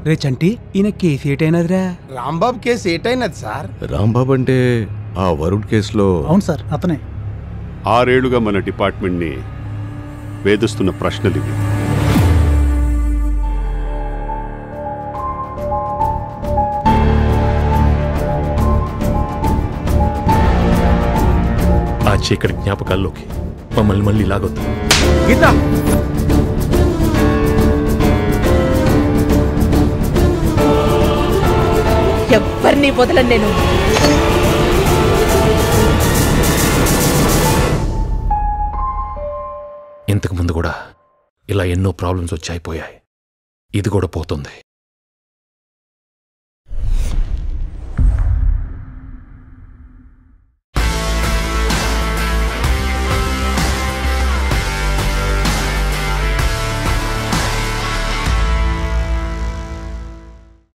రే చంటి ఈయన కేసు ఏటైనదిరా రాంబాబు కేసు ఏటైనది సార్ రాంబాబు అంటే ఆ వరుణ్ కేసులో అవును సార్ అతనే ఆరేళ్లుగా మన డిపార్ట్మెంట్ని వేధిస్తున్న ప్రశ్నలు ఇవి ఆ చీకటి జ్ఞాపకాల్లోకి మమ్మల్ని మళ్ళీ లాగొద్దు గీత ఎవ్వరిని వదలను నేను ఇంతకు ముందు కూడా ఇలా ఎన్నో ప్రాబ్లమ్స్ వచ్చి అయిపోయాయి ఇది కూడా పోతుంది